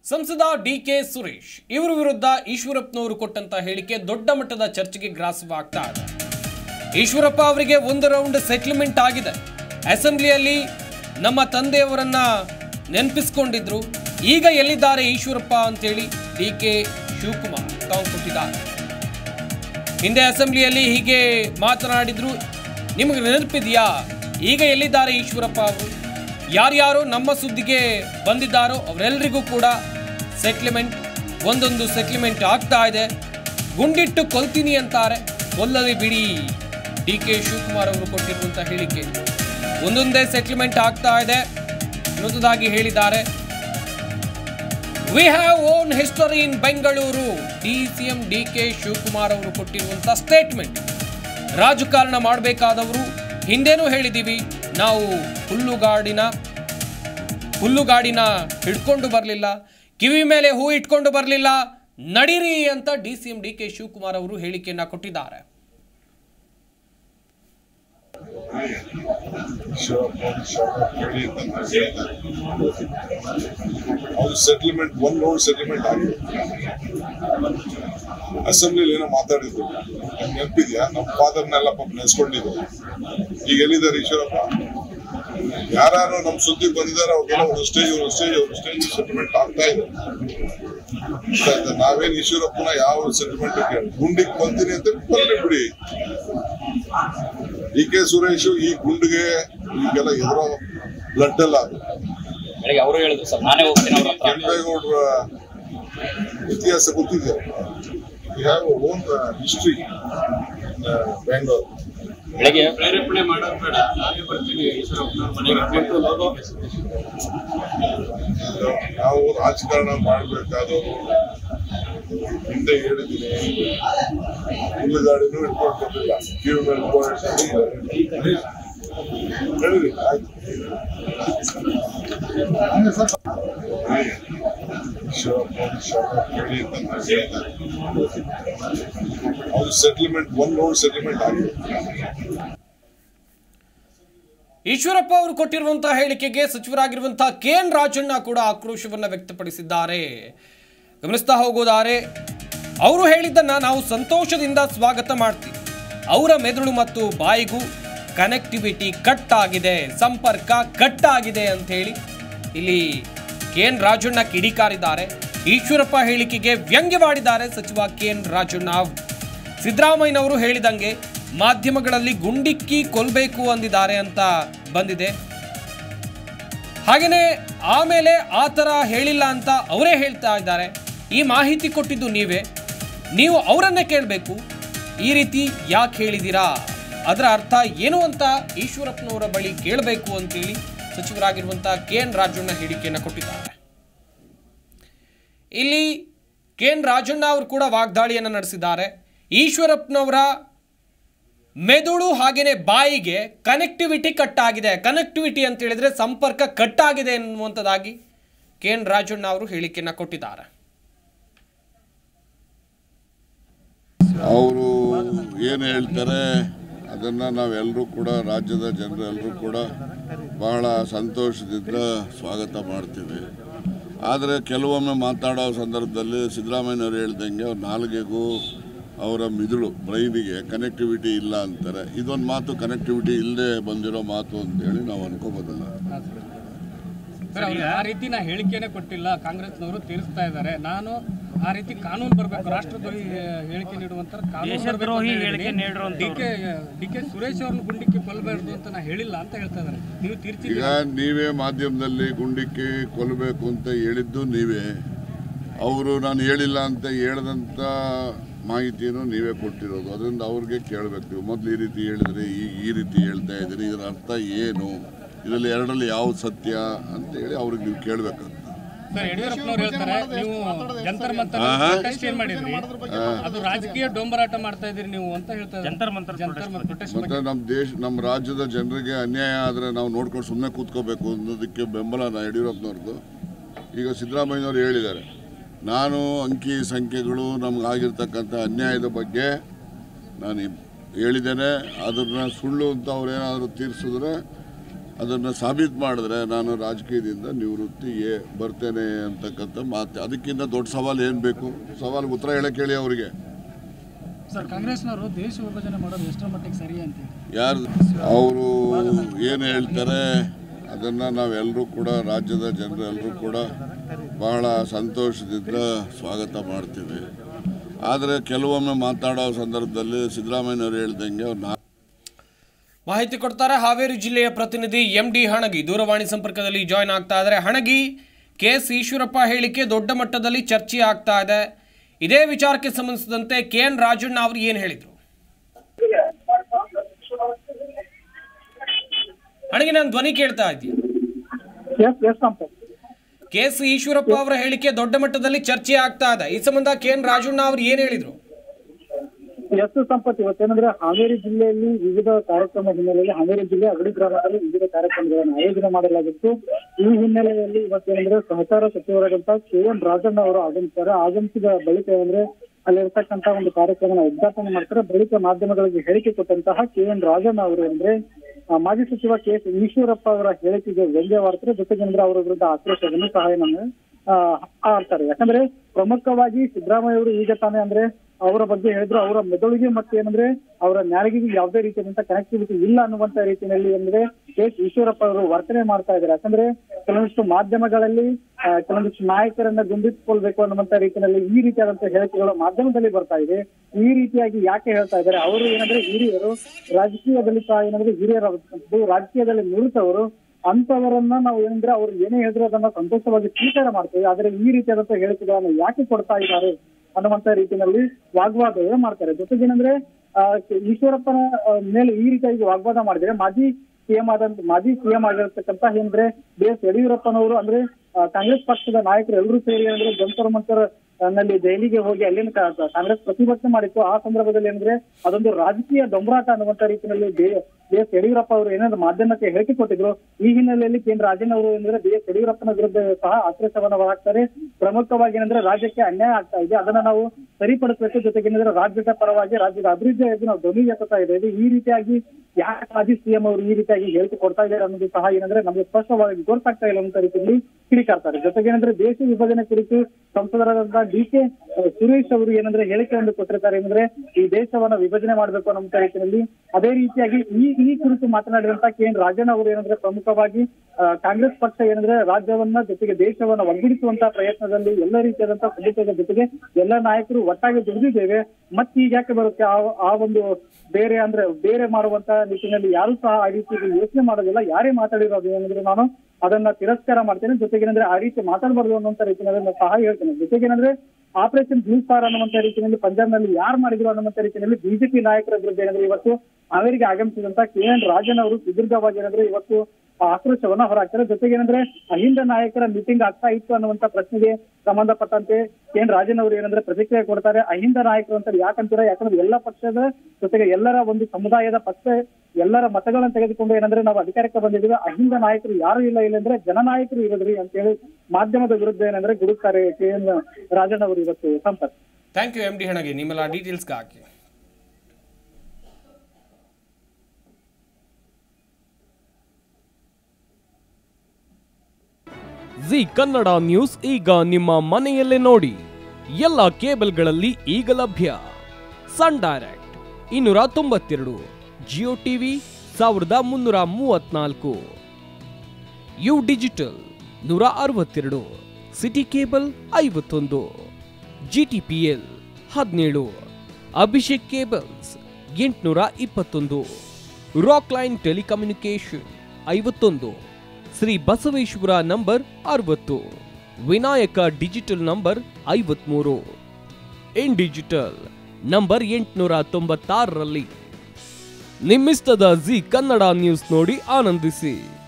ಸಂಸದ D K Suresh ಇವರ ವಿರುದ್ಧ ಈಶ್ವರಪ್ಪನವರು ಕೊಟ್ಟಂತ ಹೇಳಿಕೆ ದೊಡ್ಡ ಮಟ್ಟದ ಚರ್ಚೆಗೆ ಗ್ರಾಸವಾಗ್ತಾ ಇದೆ ಈಶ್ವರಪ್ಪ ಅವರಿಗೆ ಒಂದು ರೌಂಡ್ ಸೆಟ್ಲ್ಮೆಂಟ್ ಆಗಿದೆ ಅಸೆಂಬ್ಲಿಯಲ್ಲಿ ನಮ್ಮ ತಂದೆಯವರನ್ನ ನೆನಪಿಸ್ಕೊಂಡಿದ್ರು ಈಗ ಎಲ್ಲಿದ್ದಾರೆ ಈಶ್ವರಪ್ಪ ಅಂತೇಳಿ ಡಿ ಕೆ ಶಿವಕುಮಾರ್ ತಾವು ಕೊಟ್ಟಿದ್ದಾರೆ ಹಿಂದೆ ಅಸೆಂಬ್ಲಿಯಲ್ಲಿ ಹೀಗೆ ಮಾತನಾಡಿದ್ರು ನಿಮಗೆ ನೆನಪಿದೆಯಾ ಈಗ ಎಲ್ಲಿದ್ದಾರೆ ಈಶ್ವರಪ್ಪ ಅವರು ಯಾರ್ಯಾರು ನಮ್ಮ ಸುದ್ದಿಗೆ ಬಂದಿದ್ದಾರೋ ಅವರೆಲ್ಲರಿಗೂ ಕೂಡ ಸೆಟ್ಲ್ಮೆಂಟ್ ಒಂದೊಂದು ಸೆಟ್ಲ್ಮೆಂಟ್ ಆಗ್ತಾ ಇದೆ ಗುಂಡಿಟ್ಟು ಕೊಲ್ತೀನಿ ಅಂತಾರೆ ಕೊಲ್ಲದೆ ಬಿಡಿ ಡಿ ಕೆ ಶಿವಕುಮಾರ್ ಅವರು ಕೊಟ್ಟಿರುವಂಥ ಹೇಳಿಕೆ ಒಂದೊಂದೇ ಸೆಟ್ಲ್ಮೆಂಟ್ ಆಗ್ತಾ ಇದೆ ಇನ್ನೊಂದಾಗಿ ಹೇಳಿದ್ದಾರೆ we have own history in Bengaluru D C M D K Shivakumar ಅವರು ಕೊಟ್ಟಿರುವಂಥ ಸ್ಟೇಟ್ಮೆಂಟ್ ರಾಜಕಾರಣ ಮಾಡಬೇಕಾದವರು ಹಿಂದೇನೂ ಹೇಳಿದ್ದೀವಿ ನಾವು ಹುಲ್ಲುಗಾಡಿನ ಹುಲ್ಲುಗಾಡಿನ ಹಿಡ್ಕೊಂಡು ಬರಲಿಲ್ಲ ಕಿವಿ ಮೇಲೆ ಹೂ ಇಟ್ಕೊಂಡು ಬರಲಿಲ್ಲ ನಡೀರಿ ಅಂತ D C M D K Shivakumar ಅವರು ಹೇಳಿಕೆಯನ್ನ ಕೊಟ್ಟಿದ್ದಾರೆ ಅವ್ರು ಸೆಟ್ಲ್ಮೆಂಟ್ ಒನ್ ರೌಂಡ್ ಸೆಟ್ಲ್ಮೆಂಟ್ ಆಗಿದೆ ಅಸೆಂಬ್ಲಿಲಿ ಏನೋ ಮಾತಾಡಿದ್ರು ನಿಮ್ಗೆ ನೆನಪಿದ್ಯಾ ನಮ್ಮ ಫಾದರ್ನೆಲ್ಲ ಪಾಪ ನೆನೆಸ್ಕೊಂಡಿದ್ರು ಈಗ ಎಲ್ಲಿದ್ದಾರೆ ಈಶ್ವರಪ್ಪ ಯಾರು ನಮ್ಮ ಸುದ್ದಿ ಬಂದಿದ್ದಾರೆ ಅವ್ರಿಗೆಲ್ಲ ಒಂದು ಸ್ಟೇಜ್ ಒಂದು ಸ್ಟೇಜ್ ಒಂದು ಸ್ಟೇಜ್ ಸೆಟ್ಲ್ಮೆಂಟ್ ಆಗ್ತಾ ಇದೆ ಆಯ್ತಾ? ನಾವೇನ್ ಈಶ್ವರಪ್ಪನ ಯಾವ ಸೆಟ್ಲ್ಮೆಂಟ್ ಗುಂಡಿಗೆ ಬಂತೀನಿ ಅಂತ ಬರ್ಲಿ ಬಿಡಿ ಡಿ ಕೆ ಸುರೇಶ್ ಈ ಗುಂಡಿಗೆ ಈಗೆಲ್ಲ ಎದುರೋ ಬ್ಲಡ್ ಎಲ್ಲ ಅದು ಬೆಳಿಗ್ಗೆ ಅವರು ಹೇಳಿದ್ರು ಸರ್ ನಾನೇ ಹೋಗ್ತೀನಿ ಅವ್ರ ಹತ್ರ ಕೆಂಪೇಗೌಡರ ಇತಿಹಾಸ ಗೊತ್ತಿದೆ ಹ್ಯಾವ್ ಓನ್ ಹಿಸ್ಟ್ರಿ ಬ್ಯಾಂಗ್ಳೂರ್ ಬೆಳಿಗ್ಗೆ ಪ್ರೇರೇಪಣೆ ಮಾಡೋದು ಬೇಡ ನಾನೇ ಬರ್ತೀನಿ ಈಶ್ವರಪ್ಪನವ್ರ ಮನೆಗೆ ಮತ್ತು ಲೋಗೋ ನಾವು ರಾಜಕಾರಣ ಮಾಡಬೇಕಾದವರು ಹಿಂದೆ ಹೇಳಿದ್ದೀನಿ ಹುಲ್ಲುಗಾಡಿನೂ ಇಟ್ಕೊಂಡು ಬಂದಿಲ್ಲ ಕಿವಿ ಮೇಲೆ ಇಟ್ಕೊಂಡು ಹೇಳಿರಿ ಆಯ್ತು ಅವ್ರು ಸೆಟ್ಲ್ಮೆಂಟ್ ಒನ್ ರೌಂಡ್ ಸೆಟ್ಲ್ಮೆಂಟ್ ಆಗಿದೆ ಈಶ್ವರಪ್ಪ ಅವರು ಕೊಟ್ಟಿರುವಂತಹ ಹೇಳಿಕೆಗೆ ಸಚಿವರಾಗಿರುವಂತಹ ಕೆ ಎನ್ ರಾಜಣ್ಣ ಕೂಡ ಆಕ್ರೋಶವನ್ನ ವ್ಯಕ್ತಪಡಿಸಿದ್ದಾರೆ ಗಮನಿಸ್ತಾ ಹೋಗೋದಾರೆ ಅವರು ಹೇಳಿದ್ದನ್ನ ನಾವು ಸಂತೋಷದಿಂದ ಸ್ವಾಗತ ಮಾಡ್ತೀವಿ ಅವರ ಮೆದುಳು ಮತ್ತು ಬಾಯಿಗೂ ಕನೆಕ್ಟಿವಿಟಿ ಕಟ್ ಆಗಿದೆ ಸಂಪರ್ಕ ಕಟ್ ಆಗಿದೆ ಅಂತ ಹೇಳಿ ಇಲ್ಲಿ ಕೆ ಎನ್ ರಾಜಣ್ಣ ಕಿಡಿಕಾರಿದ್ದಾರೆ ಈಶ್ವರಪ್ಪ ಹೇಳಿಕೆಗೆ ವ್ಯಂಗ್ಯವಾಡಿದ್ದಾರೆ ಸಚಿವ ಕೆ ಎನ್ ರಾಜಣ್ಣ ಸಿದ್ದರಾಮಯ್ಯನವರು ಹೇಳಿದಂಗೆ ಮಾಧ್ಯಮಗಳಲ್ಲಿ ಗುಂಡಿಕ್ಕಿ ಕೊಲ್ಬೇಕು ಅಂದಿದ್ದಾರೆ ಅಂತ ಬಂದಿದೆ ಹಾಗೆಯೇ ಆಮೇಲೆ ಆ ಥರ ಹೇಳಿಲ್ಲ ಅಂತ ಅವರೇ ಹೇಳ್ತಾ ಇದ್ದಾರೆ ಈ ಮಾಹಿತಿ ಕೊಟ್ಟಿದ್ದು ನೀವೇ ನೀವು ಅವರನ್ನೇ ಕೇಳಬೇಕು ಈ ರೀತಿ ಯಾಕೆ ಹೇಳಿದ್ದೀರಾ ಅದರ ಅರ್ಥ ಏನು ಅಂತ ಈಶ್ವರಪ್ಪನವರ ಬಳಿ ಕೇಳಬೇಕು ಅಂತೇಳಿ ಸಚಿವರಾಗಿರುವಂಥ ಕೆ ಎನ್ ರಾಜಣ್ಣ ಹೇಳಿಕೆಯನ್ನು ಕೊಟ್ಟಿದ್ದಾರೆ ಇಲ್ಲಿ ಕೆ ಎನ್ ರಾಜಣ್ಣ ಅವರು ಕೂಡ ವಾಗ್ದಾಳಿಯನ್ನು ನಡೆಸಿದ್ದಾರೆ ಈಶ್ವರಪ್ಪನವರ ಮೆದುಳು ಹಾಗೇನೆ ಬಾಯಿಗೆ ಕನೆಕ್ಟಿವಿಟಿ ಕಟ್ ಆಗಿದೆ ಕನೆಕ್ಟಿವಿಟಿ ಅಂತ ಹೇಳಿದ್ರೆ ಸಂಪರ್ಕ ಕಟ್ ಆಗಿದೆ ಎನ್ನುವಂಥದ್ದಾಗಿ ಕೆ ಎನ್ ರಾಜಣ್ಣ ಅವರು ಹೇಳಿಕೆಯನ್ನು ಕೊಟ್ಟಿದ್ದಾರೆ ಅವರು ಏನು ಹೇಳ್ತಾರೆ ಅದನ್ನು ನಾವೆಲ್ಲರೂ ಕೂಡ ರಾಜ್ಯದ ಜನರೆಲ್ಲರೂ ಕೂಡ ಬಹಳ ಸಂತೋಷದಿಂದ ಸ್ವಾಗತ ಮಾಡ್ತೀವಿ ಆದರೆ ಕೆಲವೊಮ್ಮೆ ಮಾತಾಡೋ ಸಂದರ್ಭದಲ್ಲಿ ಸಿದ್ದರಾಮಯ್ಯನವರು ಹೇಳ್ದಂಗೆ ಅವ್ರ ನಾಲ್ಗೆಗೂ ಅವರ ಮಿದುಳು ಬ್ರೈನಿಗೆ ಕನೆಕ್ಟಿವಿಟಿ ಇಲ್ಲ ಅಂತಾರೆ ಇದೊಂದು ಮಾತು ಕನೆಕ್ಟಿವಿಟಿ ಇಲ್ಲದೆ ಬಂದಿರೋ ಮಾತು ಅಂತೇಳಿ ನಾವು ಅನ್ಕೋಬೋದಲ್ಲ ಸರ್ ಅವ್ರು ಆ ರೀತಿ ನಾ ಹೇಳಿಕೆನೇ ಕೊಟ್ಟಿಲ್ಲ ಕಾಂಗ್ರೆಸ್ನವರು ತೀರಿಸ್ತಾ ಇದ್ದಾರೆ ನಾನು ಆ ರೀತಿ ಕಾನೂನು ಬರಬೇಕು ರಾಷ್ಟ್ರದ್ರೋಹಿ ಹೇಳಿಕೆ ನೀಡುವಂತ ದೇಶದ್ರೋಹಿ ಹೇಳಿಕೆ ನೀಡಿರುವಂಥವ್ರು. D K D K Suresh ಅವ್ರನ್ನ ಗುಂಡಿಕ್ಕೆ ಕೊಲ್ಲಬಾರ್ದು ಅಂತ ನಾ ಹೇಳಿಲ್ಲ ಅಂತ ಹೇಳ್ತಾ ಇದ್ದಾರೆ ನೀವು ತೀರ್ಚಿ ಈಗ ನೀವೇ ಮಾಧ್ಯಮದಲ್ಲಿ ಗುಂಡಿಕ್ಕಿ ಕೊಲ್ಲಬೇಕು ಅಂತ ಹೇಳಿದ್ದು ನೀವೇ ಅವರು ನಾನು ಹೇಳಿಲ್ಲ ಅಂತ ಹೇಳ್ದಂಥ ಮಾಹಿತಿಯನ್ನು ನೀವೇ ಕೊಟ್ಟಿರೋದು ಅದರಿಂದ ಅವ್ರಿಗೆ ಕೇಳಬೇಕು ನೀವು ಮೊದಲು ಈ ರೀತಿ ಹೇಳಿದ್ರೆ ಈಗ ಈ ರೀತಿ ಹೇಳ್ತಾ ಇದ್ದೀರಿ ಇದರ ಅರ್ಥ ಏನು ಇದರಲ್ಲಿ ಎರಡರಲ್ಲಿ ಯಾವ್ದು ಸತ್ಯ ಅಂತೇಳಿ ಅವ್ರಿಗೆ ನೀವು ಕೇಳಬೇಕಾಗ್ತದೆ ಸರ್ ಯಡಿಯೂರಪ್ಪನವ್ರು ಹೇಳ್ತಾರೆ ನೀವು ಜಂತರ್ ಮಂತರ್ ಪ್ರೊಟೆಸ್ಟ್ ಏನ್ ಮಾಡಿದ್ರಿ ಅದು ರಾಜಕೀಯ ಡೊಂಬರಾಟ ಮಾಡ್ತಾ ಇದೀರಿ ನೀವು ಅಂತ ಹೇಳ್ತಾ ಇದ್ದಾರೆ ಜಂತರ್ ಮಂತರ್ ಜಂತರ್ ಪ್ರೊಟೆಸ್ಟ್ ಮತ್ತು ನಮ್ಮ ದೇಶ ನಮ್ಮ ರಾಜ್ಯದ ಜನರಿಗೆ ಅನ್ಯಾಯ ಆದರೆ ನಾವು ನೋಡ್ಕೊಂಡು ಸುಮ್ಮನೆ ಕೂತ್ಕೋಬೇಕು ಅನ್ನೋದಕ್ಕೆ ಬೆಂಬಲ ನಾ ಯಡಿಯೂರಪ್ಪನವ್ರದ್ದು ಈಗ ಸಿದ್ದರಾಮಯ್ಯನವರು ಹೇಳಿದ್ದಾರೆ ನಾನು ಅಂಕಿ ಸಂಖ್ಯೆಗಳು ನಮಗಾಗಿರ್ತಕ್ಕಂಥ ಅನ್ಯಾಯದ ಬಗ್ಗೆ ನಾನು ಹೇಳಿದ್ದೇನೆ ಅದನ್ನು ಸುಳ್ಳು ಅಂತ ಅವ್ರೇನಾದರೂ ತೀರಿಸಿದ್ರೆ ಅದನ್ನು ಸಾಬೀತು ಮಾಡಿದ್ರೆ ನಾನು ರಾಜಕೀಯದಿಂದ ನಿವೃತ್ತಿಗೆ ಬರ್ತೇನೆ ಅಂತಕ್ಕಂಥ ಮಾತು ಅದಕ್ಕಿಂತ ದೊಡ್ಡ ಸವಾಲು ಏನು ಬೇಕು ಸವಾಲು ಉತ್ತರ ಹೇಳಕ್ಕೆ ಹೇಳಿ ಅವರಿಗೆ ಸರ್ ಕಾಂಗ್ರೆಸ್ನವರು ದೇಶ ವಿಭಜನೆ ಮಾಡೋದು ಎಷ್ಟರ ಮಟ್ಟಿಗೆ ಸರಿ ಅಂತ ಯಾರು ಅವರು ಏನು ಹೇಳ್ತಾರೆ ಅದನ್ನು ನಾವೆಲ್ಲರೂ ಕೂಡ ರಾಜ್ಯದ ಜನರೆಲ್ಲರೂ ಕೂಡ ಬಹಳ ಸಂತೋಷದಿಂದ ಸ್ವಾಗತ ಮಾಡ್ತೀವಿ ಆದರೆ ಕೆಲವೊಮ್ಮೆ ಮಾತಾಡೋ ಸಂದರ್ಭದಲ್ಲಿ ಸಿದ್ದರಾಮಯ್ಯನವರು ಹೇಳ್ದಂಗೆ ಅವ್ರು ನಾ ಮಾಹಿತಿ ಕೊಡ್ತಾರೆ ಹಾವೇರಿ ಜಿಲ್ಲೆಯ ಪ್ರತಿನಿಧಿ ಎಂ ಡಿ ಹಣಗಿ ದೂರವಾಣಿ ಸಂಪರ್ಕದಲ್ಲಿ ಜಾಯ್ನ್ ಆಗ್ತಾ ಇದ್ದಾರೆ ಹಣಗಿ ಕೆ ಎಸ್ ಈಶ್ವರಪ್ಪ ಹೇಳಿಕೆ ದೊಡ್ಡ ಮಟ್ಟದಲ್ಲಿ ಚರ್ಚೆ ಆಗ್ತಾ ಇದೆ ಇದೇ ವಿಚಾರಕ್ಕೆ ಸಂಬಂಧಿಸಿದಂತೆ ಕೆ ಎನ್ ರಾಜಣ್ಣ ಅವರು ಏನು ಹೇಳಿದರು ಹಣಗಿ ನಾನು ಧ್ವನಿ ಕೇಳ್ತಾ ಇದ್ದೀನಿ ಎಸ್ ಎಸ್ ಅಂತ ಕೆ ಎಸ್ ಈಶ್ವರಪ್ಪ ಅವರ ಹೇಳಿಕೆ ದೊಡ್ಡ ಮಟ್ಟದಲ್ಲಿ ಚರ್ಚೆ ಆಗ್ತಾ ಇದೆ ಈ ಸಂಬಂಧ ಕೆ ಎನ್ ರಾಜಣ್ಣ ಅವರು ಏನು ಹೇಳಿದರು ಎಸ್ ಸಂಪತ್ ಇವತ್ತೇನಂದ್ರೆ ಹಾವೇರಿ ಜಿಲ್ಲೆಯಲ್ಲಿ ವಿವಿಧ ಕಾರ್ಯಕ್ರಮ ಹಿನ್ನೆಲೆಯಲ್ಲಿ ಹಾವೇರಿ ಜಿಲ್ಲೆ ಅಗಡಿ ಗ್ರಾಮದಲ್ಲಿ ವಿವಿಧ ಕಾರ್ಯಕ್ರಮಗಳನ್ನು ಆಯೋಜನೆ ಮಾಡಲಾಗಿತ್ತು ಈ ಹಿನ್ನೆಲೆಯಲ್ಲಿ ಇವತ್ತೇನಂದ್ರೆ ಸಹಕಾರ ಸಚಿವರಾದಂತ ಕೆ ಎನ್ ರಾಜಣ್ಣ ಅವರು ಆಗಮಿಸ್ತಾರೆ ಆಗಮಿಸಿದ ಬಳಿಕ ಅಂದ್ರೆ ಅಲ್ಲಿರ್ತಕ್ಕಂತ ಒಂದು ಕಾರ್ಯಕ್ರಮನ ಉದ್ಘಾಟನೆ ಮಾಡ್ತಾರೆ ಬಳಿಕ ಮಾಧ್ಯಮಗಳಿಗೆ ಹೇಳಿಕೆ ಕೊಟ್ಟಂತಹ ಕೆ ಎನ್ ರಾಜಣ್ಣ ಅವರು ಅಂದ್ರೆ ಆ, ಮಾಜಿ ಸಚಿವ ಕೆ ಎಸ್ ಈಶ್ವರಪ್ಪ ಅವರ ಹೇಳಿಕೆಗೆ ವ್ಯಂಗ್ಯವಾಡ್ತಾರೆ ಜೊತೆಗೆ ಅಂದ್ರೆ ಅವರ ವಿರುದ್ಧ ಆಕ್ರೋಶವನ್ನು ಸಹ ನಮ್ಮ ಆ, ಆಡ್ತಾರೆ ಯಾಕಂದ್ರೆ ಪ್ರಮುಖವಾಗಿ ಸಿದ್ದರಾಮಯ್ಯ ಅವರು ಈಗ ತಾನೇ ಅಂದ್ರೆ ಅವರ ಬಗ್ಗೆ ಹೇಳಿದ್ರು ಅವರ ಮೆದುಳಿಗೆ ಮತ್ತೆ ಏನಂದ್ರೆ ಅವರ ನ್ಯಾರಿಗೆಗೆ ಯಾವುದೇ ರೀತಿಯಾದಂತ ಕನೆಕ್ಟಿವಿಟಿ ಇಲ್ಲ ಅನ್ನುವಂತ ರೀತಿಯಲ್ಲಿ ಅಂದ್ರೆ ಕೆ ಎಸ್ ಈಶ್ವರಪ್ಪ ಅವರು ವರ್ತನೆ ಮಾಡ್ತಾ ಇದ್ದಾರೆ ಯಾಕಂದ್ರೆ ಕೆಲವೊಂದಿಷ್ಟು ಮಾಧ್ಯಮಗಳಲ್ಲಿ ಆ, ಕೆಲವೊಂದಿಷ್ಟು ನಾಯಕರನ್ನ ಗುಂಡಿಸಿಕೊಳ್ಬೇಕು ಅನ್ನುವಂತ ರೀತಿಯಲ್ಲಿ ಈ ರೀತಿಯಾದಂತ ಹೇಳಿಕೆಗಳು ಮಾಧ್ಯಮದಲ್ಲಿ ಬರ್ತಾ ಇದೆ ಈ ರೀತಿಯಾಗಿ ಯಾಕೆ ಹೇಳ್ತಾ ಇದ್ದಾರೆ ಅವರು ಏನಂದ್ರೆ ಹಿರಿಯರು ರಾಜಕೀಯದಲ್ಲಿ ಸಹ ಏನಂದ್ರೆ ಹಿರಿಯರು ರಾಜಕೀಯದಲ್ಲಿ ನುರಿತವರು ಅಂತವರನ್ನ ನಾವು ಏನಂದ್ರೆ ಅವ್ರು ಏನೇ ಹೇಳಿದ್ರು ಅದನ್ನ ಸಂತೋಷವಾಗಿ ಸ್ವೀಕಾರ ಮಾಡ್ತೇವೆ ಆದ್ರೆ ಈ ರೀತಿಯಾದಂತ ಹೇಳಿಕೆಗಳನ್ನ ಯಾಕೆ ಕೊಡ್ತಾ ಇದ್ದಾರೆ ಅನ್ನುವಂತ ರೀತಿಯಲ್ಲಿ ವಾಗ್ವಾದ ಮಾಡ್ತಾರೆ ಜೊತೆಗೇನಂದ್ರೆ ಆ, ಈಶ್ವರಪ್ಪನ ಆ, ಮೇಲೆ ಈ ರೀತಿಯಾಗಿ ವಾಗ್ವಾದ ಮಾಡಿದ್ರೆ ಮಾಜಿ ಸಿಎಂ ಆದಂತ ಮಾಜಿ ಸಿಎಂ ಆಗಿರತಕ್ಕಂತ ಏನಂದ್ರೆ ಬಿ ಎಸ್ ಯಡಿಯೂರಪ್ಪನವರು ಅಂದ್ರೆ ಆ, ಕಾಂಗ್ರೆಸ್ ಪಕ್ಷದ ನಾಯಕರು ಎಲ್ಲರೂ ಸೇರಿ ಅಂದ್ರೆ ಜಂತರ್ ಮಂತರ್ ಆ, ನಲ್ಲಿ ದೆಹಲಿಗೆ ಹೋಗಿ ಅಲ್ಲಿನ ಕಾ- ಕಾಂಗ್ರೆಸ್ ಪ್ರತಿಭಟನೆ ಮಾಡಿತ್ತು ಆ ಸಂದರ್ಭದಲ್ಲಿ ಅಂದ್ರೆ ಅದೊಂದು ರಾಜಕೀಯ ದೊಂಬರಾಟ ಅನ್ನುವಂತ ರೀತಿಯಲ್ಲಿ ಬಿ ಬಿ ಎಸ್ ಯಡಿಯೂರಪ್ಪ ಅವರು ಏನಾದ್ರು ಮಾಧ್ಯಮಕ್ಕೆ ಹೇಳಿಕೆ ಕೊಟ್ಟಿದ್ರು ಈ ಹಿನ್ನೆಲೆಯಲ್ಲಿ ಕೇಂದ್ರ ರಾಜನ್ ಅವರು ಏನಂದ್ರೆ ಬಿ ಎಸ್ ಯಡಿಯೂರಪ್ಪನ ವಿರುದ್ಧ ಸಹ ಆಕ್ರೋಶವನ್ನ ಹೊರಹಾಕ್ತಾರೆ ಪ್ರಮುಖವಾಗಿ ಏನಂದ್ರೆ ರಾಜ್ಯಕ್ಕೆ ಅನ್ಯಾಯ ಆಗ್ತಾ ಇದೆ ಅದನ್ನ ನಾವು ಸರಿಪಡಿಸಬೇಕು ಜೊತೆಗೆ ಏನಂದ್ರೆ ರಾಜ್ಯದ ಪರವಾಗಿ ರಾಜ್ಯದ ಅಭಿವೃದ್ಧಿಯಾಗಿ ನಾವು ಧ್ವನಿ ಎತ್ತುತ್ತಾ ಇದ್ದೇವೆ ಈ ರೀತಿಯಾಗಿ ಯಾಕೆ ಮಾಜಿ ಸಿಎಂ ಅವರು ಈ ರೀತಿಯಾಗಿ ಹೇಳಿಕೆ ಕೊಡ್ತಾ ಇದ್ದಾರೆ ಅನ್ನೋದು ಸಹ ಏನಂದ್ರೆ ನಮಗೆ ಸ್ಪಷ್ಟವಾಗಿ ಗೊತ್ತಾಗ್ತಾ ಇಲ್ಲ ಅಂತ ರೀತಿಯಲ್ಲಿ ಕಿಡಿಕಾಡ್ತಾರೆ ಜೊತೆಗೆ ಏನಂದ್ರೆ ದೇಶ ವಿಭಜನೆ ಕುರಿತು ಸಂಸದರಾದಂತಹ ಡಿ ಕೆ ಸುರೇಶ್ ಅವರು ಏನಂದ್ರೆ ಹೇಳಿಕೆಯನ್ನು ಕೊಟ್ಟಿರ್ತಾರೆ ಏನಂದ್ರೆ ಈ ದೇಶವನ್ನ ವಿಭಜನೆ ಮಾಡಬೇಕು ಅನ್ನೋ ರೀತಿಯಲ್ಲಿ ಅದೇ ರೀತಿಯಾಗಿ ಈ ಈ ಕುರಿತು ಮಾತನಾಡಿದಂತ ಕೆ ಎನ್ ರಾಜಣ್ಣ ಅವರು ಏನಂದ್ರೆ ಪ್ರಮುಖವಾಗಿ ಆ, ಕಾಂಗ್ರೆಸ್ ಪಕ್ಷ ಏನಂದ್ರೆ ರಾಜ್ಯವನ್ನ ಜೊತೆಗೆ ದೇಶವನ್ನ ಒಗ್ಗೂಡಿಸುವಂತ ಪ್ರಯತ್ನದಲ್ಲಿ ಎಲ್ಲ ರೀತಿಯಾದಂತಹ ಖಂಡಿತದ ಜೊತೆಗೆ ಎಲ್ಲ ನಾಯಕರು ಒಟ್ಟಾಗಿ ದುಡಿದಿದ್ದೇವೆ ಮತ್ತೆ ಈಗ ಯಾಕೆ ಬರುತ್ತೆ ಆ ಆ ಒಂದು ಬೇರೆ ಅಂದ್ರೆ ಬೇರೆ ಮಾಡುವಂತ ನಿಟ್ಟಿನಲ್ಲಿ ಯಾರು ಸಹ ಆ ರೀತಿ ಯೋಚನೆ ಮಾಡೋದಿಲ್ಲ ಯಾರೇ ಮಾತಾಡಿರೋದು ಏನಂದ್ರೆ ನಾನು ಅದನ್ನ ತಿರಸ್ಕಾರ ಮಾಡ್ತೇನೆ ಜೊತೆಗೇನಂದ್ರೆ ಆ ರೀತಿ ಮಾತಾಡಬಾರ್ದು ಅನ್ನುವಂತ ರೀತಿಯಲ್ಲಿ ನಾನು ಸಹ ಹೇಳ್ತೇನೆ ಜೊತೆಗೇನಂದ್ರೆ ಆಪರೇಷನ್ ಬ್ಲೂ ಸ್ಟಾರ್ ಅನ್ನುವಂತ ರೀತಿಯಲ್ಲಿ ಪಂಜಾಬ್ನಲ್ಲಿ ಯಾರು ಮಾಡಿದ್ರು ಅನ್ನುವಂತ ರೀತಿಯಲ್ಲಿ ಬಿಜೆಪಿ ನಾಯಕರ ವಿರುದ್ಧ ಏನಂದ್ರೆ ಇವತ್ತು ಹಾವೇರಿಗೆ ಆಗಮಿಸಿದಂತ ಕೆ ಎನ್ ರಾಜನ್ ಅವರು ಸುದೀರ್ಘವಾಗಿ ಏನಂದ್ರೆ ಇವತ್ತು ಆ ಆಕ್ರೋಶವನ್ನ ಹೊರಹಾಕ್ತಾರೆ ಜೊತೆಗೆ ಏನಂದ್ರೆ ಅಹಿಂದ ನಾಯಕರ ಮೀಟಿಂಗ್ ಆಗ್ತಾ ಇತ್ತು ಅನ್ನುವಂತ ಪ್ರಶ್ನೆಗೆ ಸಂಬಂಧಪಟ್ಟಂತೆ ಕೆ ಎನ್ ರಾಜನ್ ಅವರು ಏನಂದ್ರೆ ಪ್ರತಿಕ್ರಿಯೆ ಕೊಡ್ತಾರೆ ಅಹಿಂದ ನಾಯಕರು ಅಂತ ಯಾಕಂತೀರ ಯಾಕಂದ್ರೆ ಎಲ್ಲ ಪಕ್ಷದ ಜೊತೆಗೆ ಎಲ್ಲರ ಒಂದು ಸಮುದಾಯದ ಪಕ್ಷ ಎಲ್ಲರ ಮತಗಳನ್ನು ತೆಗೆದುಕೊಂಡು ಏನಂದ್ರೆ ನಾವು ಅಧಿಕಾರಕ್ಕೆ ಬಂದಿದ್ದೀವಿ ಅಹಿಂದ ನಾಯಕರು ಯಾರು ಇಲ್ಲ ಇಲ್ಲ ಅಂದ್ರೆ ಜನನಾಯಕರು ಇರೋದ್ರಿ ಅಂತ ಹೇಳಿ ಮಾಧ್ಯಮದ ವಿರುದ್ಧ ಏನಂದ್ರೆ ಗುಡುಕ್ತಾರೆ ಕೆ ಎನ್ ರಾಜನ್ ಅವರು ಇವತ್ತು Sampath thank you M D ಹಣಗೆ ನಿಮ್ಮೆಲ್ಲ ಡೀಟೇಲ್ಸ್ಗೆ ಹಾಕಿ ಜಿ ಕನ್ನಡ ನ್ಯೂಸ್ ಈಗ ನಿಮ್ಮ ಮನೆಯಲ್ಲೇ ನೋಡಿ ಎಲ್ಲ ಕೇಬಲ್ಗಳಲ್ಲಿ ಈಗ ಲಭ್ಯ ಸನ್ ಡೈರೆಕ್ಟ್ ಇನ್ನೂರ ತೊಂಬತ್ತೆರಡು ಜಿಯೋ ಟಿವಿ ಸಾವಿರದ ಮುನ್ನೂರ ಮೂವತ್ನಾಲ್ಕು ಯು ಡಿಜಿಟಲ್ ನೂರ ಅರವತ್ತೆರಡು ಸಿಟಿ ಕೇಬಲ್ ಐವತ್ತೊಂದು ಜಿ ಟಿ ಪಿ ಎಲ್ ಹದಿನೇಳು ಅಭಿಷೇಕ್ ಕೇಬಲ್ಸ್ ಎಂಟುನೂರ ಇಪ್ಪತ್ತೊಂದು ರಾಕ್ ಲೈನ್ ಟೆಲಿಕಮ್ಯುನಿಕೇಶನ್ ಐವತ್ತೊಂದು ಶ್ರೀ ಬಸವೇಶ್ವರ ನಂಬರ್ ಅರವತ್ತು ವಿನಾಯಕ ಡಿಜಿಟಲ್ ನಂಬರ್ ಐವತ್ಮೂರು ಇನ್ ಡಿಜಿಟಲ್ ನಂಬರ್ ಎಂಟುನೂರ ತೊಂಬತ್ತಾರರಲ್ಲಿ ನಿಮ್ಮಿಸ್ತದ ಜಿ ಕನ್ನಡ ನ್ಯೂಸ್ ನೋಡಿ ಆನಂದಿಸಿ